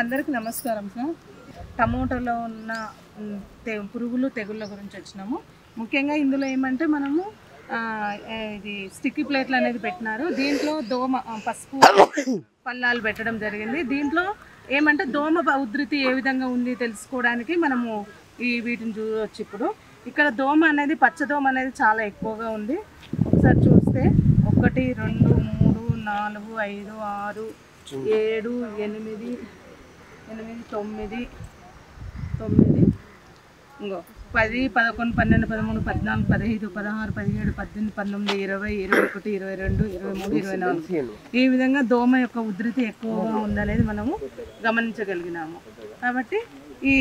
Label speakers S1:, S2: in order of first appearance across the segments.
S1: అందరికీ నమస్కారం సార్ టమోటాలో ఉన్న మ్, తె- పురుగులు తెగుళ్ళ గురించి వచ్చినాము ముఖ్యంగా ఇందులో ఏమంటే మనము ఆ, ఏ, ఇది స్టిక్కీ ప్లేట్లు అనేది పెట్టినారు దీంట్లో దోమ ఆ, పసుపు పల్లాలు పెట్టడం జరిగింది దీంట్లో ఏమంటే దోమ బ- ఉధృతి ఏ విధంగా ఉంది తెలుసుకోవడానికి మనము ఈ వీటిని చూడవచ్చు ఇప్పుడు ఇక్కడ దోమ అనేది పచ్చదోమ అనేది చాలా ఎక్కువగా ఉంది ఒకసారి చూస్తే ఒకటి రెండు మూడు నాలుగు ఐదు ఆరు ఏడు ఎనిమిది ఎనిమిది తొమ్మిది తొమ్మిది ఇంకో పది పదకొండు పన్నెండు పదమూడు పద్నాలుగు పదిహేడు పదహారు పదిహేడు పద్దెనిమిది పంతొమ్మిది ఇరవై ఇరవై ఒకటి ఇరవై రెండు ఇరవై మూడు ఇరవై నాలుగు ఈ విధంగా దోమ యొక్క ఉధృతి ఎక్కువగా ఉందనేది మనము గమనించగలిగినాము కాబట్టి ఈ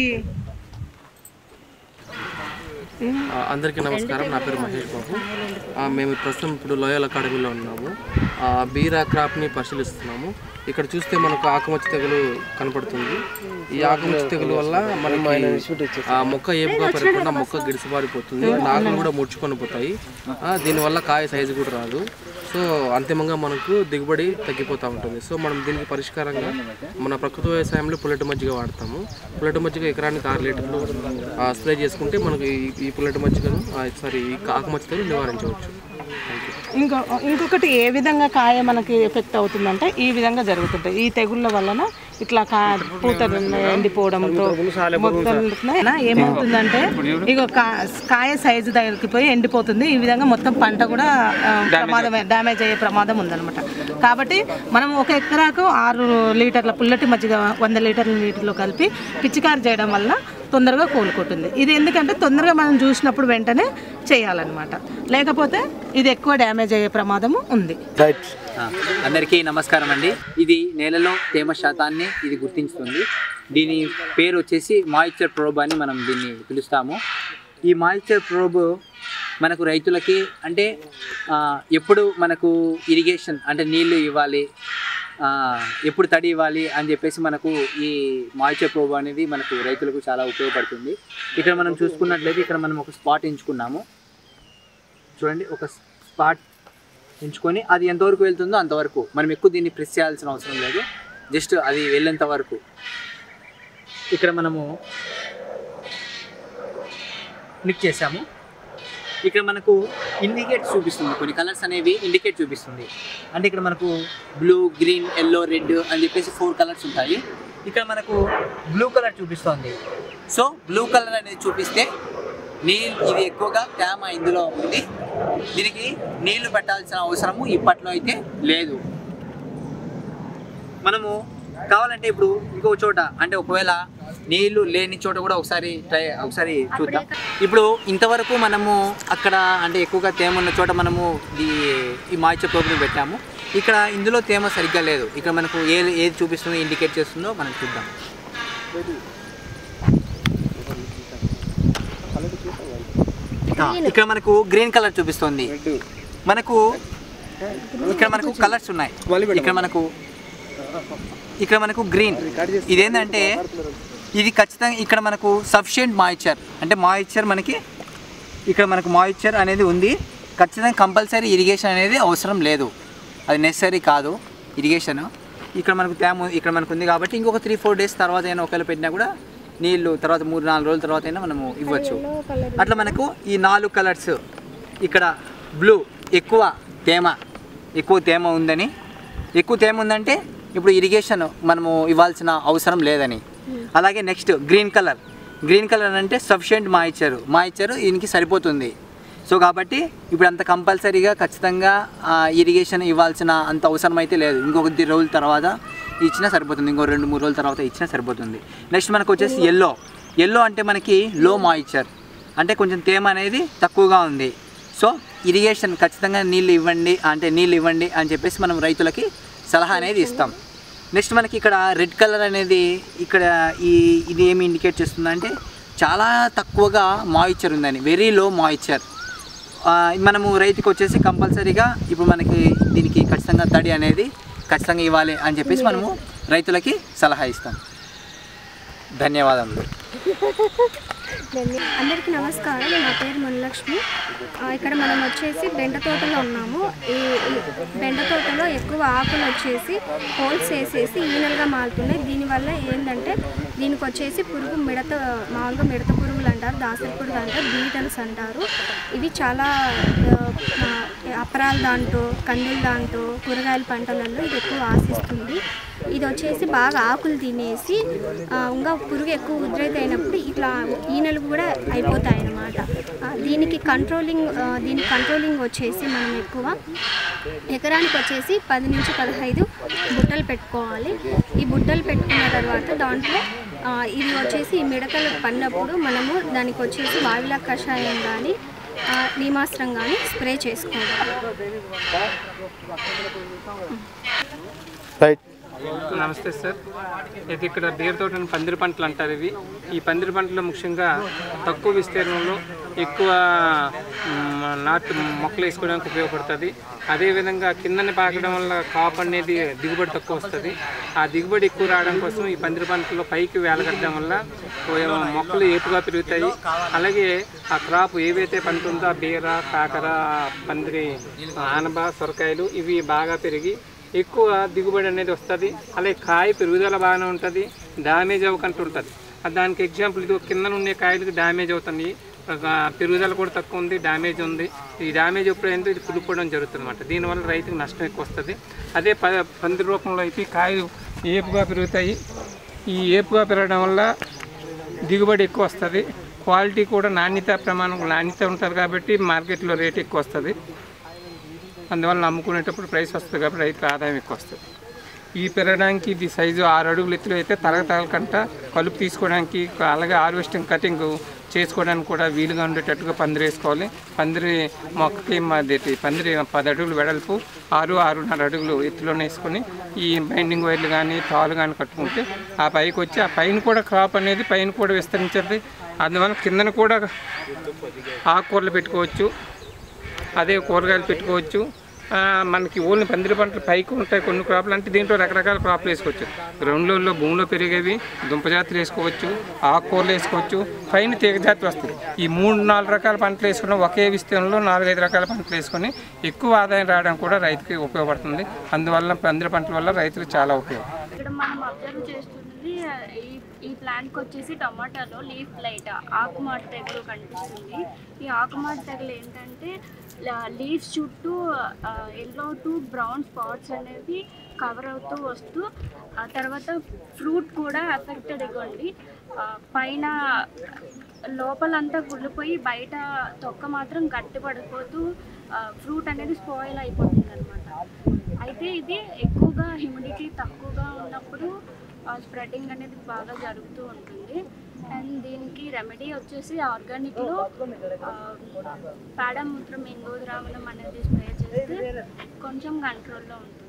S2: ఆ, అందరికీ నమస్కారం నా పేరు మహేష్ బాబు ఆ, మేము ప్రస్తుతం ఇప్పుడు లోయల్ అకాడమీలో ఉన్నాము ఆ, బీరా క్రాప్ని పరిశీలిస్తున్నాము ఇక్కడ చూస్తే మనకు ఆకుమచ్చ తెగులు కనపడుతుంది ఈ ఆకుమచ్చ తెగులు వల్ల మనకి ఆ మొక్క ఏపుగా పెరగకుండా మొక్క గిడిసిబారిపోతుంది నాగులు కూడా ముడుచుకొని పోతాయి ఆ, దీనివల్ల కాయ సైజు కూడా రాదు సో అంతిమంగా మనకు దిగుబడి తగ్గిపోతూ ఉంటుంది సో మనం దీనికి పరిష్కారంగా మన ప్రకృతి వ్యవసాయంలో పుల్లటి మజ్జిగ వాడతాము పుల్లటి మజ్జిగ ఎకరానికి ఆరు లీటర్లు ఆ, స్ప్రే చేసుకుంటే మనకు ఈ ఈ పుల్లటి మజ్జిగను సారీ ఈ ఆకుమచ్చ తెగులు నివారించవచ్చు థ్యాంక్ యూ
S1: ఇంకో ఇంకొకటి ఏ విధంగా కాయ మనకి ఎఫెక్ట్ అవుతుందంటే ఈ విధంగా జరుగుతుంటాయి ఈ తెగుళ్ళ వలన ఇట్లా కా పూత ఎండిపోవడంతో మొత్తం ఇట్లా ఏమవుతుందంటే ఇక కాయ సైజు దగ్గరికి పోయి ఎండిపోతుంది ఈ విధంగా మొత్తం పంట కూడా ఆ, ప్రమాదం డ్యామేజ్ అయ్యే ప్రమాదం ఉందన్నమాట కాబట్టి మనం ఒక ఎకరాకు ఆరు లీటర్ల పుల్లటి మజ్జిగ వంద లీటర్ల నీటిలో కలిపి పిచికారి చేయడం వల్ల తొందరగా కోలుకుంటుంది ఇది ఎందుకంటే తొందరగా మనం చూసినప్పుడు వెంటనే చేయాలన్నమాట లేకపోతే ఇది ఎక్కువ డ్యామేజ్ అయ్యే ప్రమాదము ఉంది
S3: ఆ, అందరికీ నమస్కారం అండి ఇది నేలలో తేమ శాతాన్ని ఇది గుర్తించుతుంది దీని పేరు వచ్చేసి మాయిశ్చర్ ప్రోబ్ అని మనం దీన్ని పిలుస్తాము ఈ మాయిశ్చర్ ప్రోబ్ మనకు రైతులకి అంటే ఆ, ఎప్పుడు మనకు ఇరిగేషన్ అంటే నీళ్లు ఇవ్వాలి ఆ, ఎప్పుడు తడి ఇవ్వాలి అని చెప్పేసి మనకు ఈ మాయిశ్చర్ ప్రోబ్ అనేది మనకు రైతులకు చాలా ఉపయోగపడుతుంది ఇక్కడ మనం చూసుకున్నట్లయితే ఇక్కడ మనం ఒక స్పాట్ ఎంచుకున్నాము చూడండి ఒక స్పాట్ ఎంచుకొని అది ఎంతవరకు వెళ్తుందో అంతవరకు మనం ఎక్కువ దీన్ని ప్రెస్ చేయాల్సిన అవసరం లేదు జస్ట్ అది వెళ్ళేంత వరకు ఇక్కడ మనము క్లిక్ చేసాము ఇక్కడ మనకు ఇండికేట్ చూపిస్తుంది కొన్ని కలర్స్ అనేవి ఇండికేట్ చూపిస్తుంది అంటే ఇక్కడ మనకు బ్లూ గ్రీన్ ఎల్లో రెడ్ అని చెప్పేసి ఫోర్ కలర్స్ ఉంటాయి ఇక్కడ మనకు బ్లూ కలర్ చూపిస్తుంది సో బ్లూ కలర్ అనేది చూపిస్తే నీళ్ళు ఇది ఎక్కువగా తేమ ఇందులో ఉంది దీనికి నీళ్లు పెట్టాల్సిన అవసరము ఇప్పట్లో అయితే లేదు మనము కావాలంటే ఇప్పుడు ఇంకో చోట అంటే ఒకవేళ నీళ్లు లేని చోట కూడా ఒకసారి ట్రై ఒకసారి చూద్దాం ఇప్పుడు ఇంతవరకు మనము అక్కడ అంటే ఎక్కువగా తేమ ఉన్న చోట మనము ఈ ఈ మాయిశ్చర్ ప్రోగ్రామ్ పెట్టాము ఇక్కడ ఇందులో తేమ సరిగ్గా లేదు ఇక్కడ మనకు ఏది ఏది చూపిస్తుందో ఇండికేట్ చేస్తుందో మనం చూద్దాం ఆ, ఇక్కడ మనకు గ్రీన్ కలర్ చూపిస్తుంది మనకు ఇక్కడ మనకు కలర్స్ ఉన్నాయి ఇక్కడ మనకు ఇక్కడ మనకు గ్రీన్ ఇదేంటంటే ఇది ఖచ్చితంగా ఇక్కడ మనకు సఫిషియెంట్ మాయిశ్చర్ అంటే మాయిశ్చర్ మనకి ఇక్కడ మనకు మాయిశ్చర్ అనేది ఉంది ఖచ్చితంగా కంపల్సరీ ఇరిగేషన్ అనేది అవసరం లేదు అది నెసరీ కాదు ఇరిగేషన్ ఇక్కడ మనకు తేమ ఇక్కడ మనకు ఉంది కాబట్టి ఇంకొక త్రీ ఫోర్ డేస్ తర్వాత అయినా ఒకవేళ పెట్టినా కూడా నీళ్ళు తర్వాత మూడు నాలుగు రోజుల తర్వాత అయినా మనము ఇవ్వచ్చు అట్లా మనకు ఈ నాలుగు కలర్స్ ఇక్కడ బ్లూ ఎక్కువ తేమ ఎక్కువ తేమ ఉందని ఎక్కువ తేమ ఉందంటే ఇప్పుడు ఇరిగేషన్ మనము ఇవ్వాల్సిన అవసరం లేదని అలాగే next green colour green colour అంటే సఫిషియెంట్ మాయిశ్చర్ మాయిశ్చర్ దీనికి సరిపోతుంది సో కాబట్టి ఇప్పుడు అంత కంపల్సరీగా ఖచ్చితంగా ఇరిగేషన్ ఇవ్వాల్సిన అంత అవసరం అయితే లేదు ఇంకొక కొద్ది రోజుల తర్వాత ఇచ్చినా సరిపోతుంది ఇంకో రెండు మూడు రోజుల తర్వాత ఇచ్చినా సరిపోతుంది నెక్స్ట్ మనకు వచ్చేసి ఎల్లో ఎల్లో అంటే మనకి లో మాయిశ్చర్ అంటే కొంచెం తేమ అనేది తక్కువగా ఉంది సో ఇరిగేషన్ ఖచ్చితంగా నీళ్ళు ఇవ్వండి అంటే నీళ్ళు ఇవ్వండి అని చెప్పేసి మనం రైతులకి సలహా అనేది ఇస్తాం నెక్స్ట్ మనకి ఇక్కడ రెడ్ కలర్ అనేది ఇక్కడ ఈ ఇది ఏమి ఇండికేట్ చేస్తుందంటే చాలా తక్కువగా మాయిశ్చర్ ఉందని వెరీ లో మాయిశ్చర్ మనము రైతుకి వచ్చేసి కంపల్సరీగా ఇప్పుడు మనకి దీనికి ఖచ్చితంగా తడి అనేది ఖచ్చితంగా ఇవ్వాలి అని చెప్పేసి మనము రైతులకి సలహా ఇస్తాం ధన్యవాదములు
S4: అందరికీ నమస్కారం నా పేరు మునిలక్ష్మి ఆ, ఇక్కడ మనం వచ్చేసి బెండ తోటలో ఉన్నాము ఈ ఈ బెండ తోటలో ఎక్కువ ఆకులు వచ్చేసి హోల్స్ వేసేసి ఈనెలుగా మారుతున్నాయి దీనివల్ల ఏంటంటే దీనికి వచ్చేసి పురుగు మిడత మామూలుగా మిడత పురుగులు అంటారు దాసరి పురుగు అంటారు బీటల్స్ అంటారు ఇవి చాలా ఆ, అపరాల దాంట్లో కందుల దాంట్లో కూరగాయల పంటలలో ఇది ఎక్కువ ఆశిస్తుంది ఇది వచ్చేసి బాగా ఆకులు తినేసి ఆ, ఇంకా పురుగు ఎక్కువ ఉధృతి అయినప్పుడు ఇట్లా ఈనెలు కూడా అయిపోతాయి అన్నమాట ఆ, దీనికి కంట్రోలింగ్ ఆ, దీనికి కంట్రోలింగ్ వచ్చేసి మనం ఎక్కువ ఎకరానికి వచ్చేసి పది నుంచి పదహైదు బుట్టలు పెట్టుకోవాలి ఈ బుట్టలు పెట్టుకున్న తర్వాత దాంట్లో ఆ, ఇది వచ్చేసి ఈ మిడతలు పడినప్పుడు మనము దానికి వచ్చేసి వావిలా కషాయం కానీ నీమాస్త్రం కానీ స్ప్రే చేసుకోవాలి
S5: రైట్
S6: నమస్తే సార్ ఇది ఇక్కడ బీర తోటని పందిరి పంటలు అంటారు ఇవి ఈ పందిరి పంటలు ముఖ్యంగా తక్కువ విస్తీర్ణంలో ఎక్కువ మ్, నాటు మొక్కలు వేసుకోవడానికి ఉపయోగపడుతుంది అదేవిధంగా కిందని పాకడం వల్ల కాపు అనేది దిగుబడి తక్కువ వస్తుంది ఆ దిగుబడి ఎక్కువ రావడం కోసం ఈ పందిరి పంటల్లో పైకి వేలగట్టడం వల్ల ఓ- మొక్కలు ఏపుగా పెరుగుతాయి అలాగే ఆ క్రాప్ ఏవైతే పంట ఉందో ఆ బీర కాకర పందిరి ఆనబ సొరకాయలు ఇవి బాగా పెరిగి ఎక్కువ దిగుబడి అనేది వస్తుంది అలాగే కాయ పెరుగుదల బాగానే ఉంటుంది డ్యామేజ్ అవ్వకుండా ఉంటుంది దానికి ఎగ్జాంపుల్ ఇది కింద ఉండే కాయలకు డ్యామేజ్ అవుతుంది ఒక పెరుగుదల కూడా తక్కువ ఉంది డ్యామేజ్ ఉంది ఈ డ్యామేజ్ ఎప్పుడైందో ఇది కులిపోవడం జరుగుతుంది అనమాట దీనివల్ల రైతుకి నష్టం ఎక్కువ వస్తుంది అదే ప పంది రూపంలో అయితే ఈ కాయలు ఏపుగా పెరుగుతాయి ఈ ఏపుగా పెరగడం వల్ల దిగుబడి ఎక్కువ వస్తుంది క్వాలిటీ కూడా నాణ్యత ప్రమాణం నాణ్యత ఉంటుంది కాబట్టి మార్కెట్లో రేట్ ఎక్కువ వస్తుంది అందువల్ల అమ్ముకునేటప్పుడు ప్రైస్ వస్తుంది కాబట్టి రైతుకు ఆదాయం ఎక్కువ వస్తుంది ఈ పెరగడానికి ఇది సైజు ఆరు అడుగులు ఎత్తులో అయితే తరగ తగలకంట కలుపు తీసుకోవడానికి అలాగే హార్వెస్టింగ్ కటింగ్ చేసుకోవడానికి కూడా వీలుగా ఉండేటట్టుగా పందిరి వేసుకోవాలి పందిరి మొక్కకి మాది పందిరి పది అడుగులు వెడల్పు ఆరు ఆరున్నర అడుగులు ఎత్తులోనే వేసుకొని ఈ బైండింగ్ వైర్లు కానీ తాళ్ళు కానీ కట్టుకుంటే ఆ పైకి వచ్చి ఆ పైన కూడా క్రాప్ అనేది పైన కూడా విస్తరించేది అందువల్ల కిందన కూడా ఆకుకూరలు పెట్టుకోవచ్చు అదే కూరగాయలు పెట్టుకోవచ్చు ఆ, మనకి ఓన్లీ పందిరి పంటలు పైకి ఉంటాయి కొన్ని క్రాప్లు అంటే దీంట్లో రకరకాల క్రాప్లు వేసుకోవచ్చు గ్రౌండ్లలో భూమిలో పెరిగేవి దుంప జాతులు వేసుకోవచ్చు ఆకుకూరలు వేసుకోవచ్చు పైన తీగ జాతులు వస్తుంది ఈ మూడు నాలుగు రకాల పంటలు వేసుకున్న ఒకే విస్తీర్ణంలో నాలుగైదు రకాల పంటలు వేసుకొని ఎక్కువ ఆదాయం రావడం కూడా రైతుకి ఉపయోగపడుతుంది అందువల్ల పందిరి పంటల వల్ల రైతులకు చాలా ఉపయోగం
S7: ఇక్కడ మనం అబ్జర్వ్ చేస్తున్నది ఈ ఈ ప్లాంట్కి వచ్చేసి టమాటాలో లీఫ్ లైట్ ఆకుమాట తెగులు కనిపిస్తుంది ఈ ఆకుమాట తెగులు ఏంటంటే లీవ్స్ చుట్టూ ఎల్లో టు బ్రౌన్ స్పాట్స్ అనేవి కవర్ అవుతూ వస్తూ ఆ తర్వాత ఫ్రూట్ కూడా అఫెక్టెడ్ ఇవ్వండి పైన లోపలంతా కుళ్ళిపోయి బయట తొక్క మాత్రం గట్టి పడిపోతూ ఫ్రూట్ అనేది స్పాయిల్ అయిపోతుంది అనమాట అయితే ఇది ఎక్కువగా హ్యూమిడిటీ తక్కువగా ఉన్నప్పుడు స్ప్రెడ్డింగ్ అనేది బాగా జరుగుతూ ఉంటుంది అండ్ దీనికి రెమెడీ వచ్చేసి ఆర్గానిక్లో పేడ మూత్రం ఇంగోద్రావణం అనేది స్ప్రే చేస్తే కొంచెం కంట్రోల్లో ఉంటుంది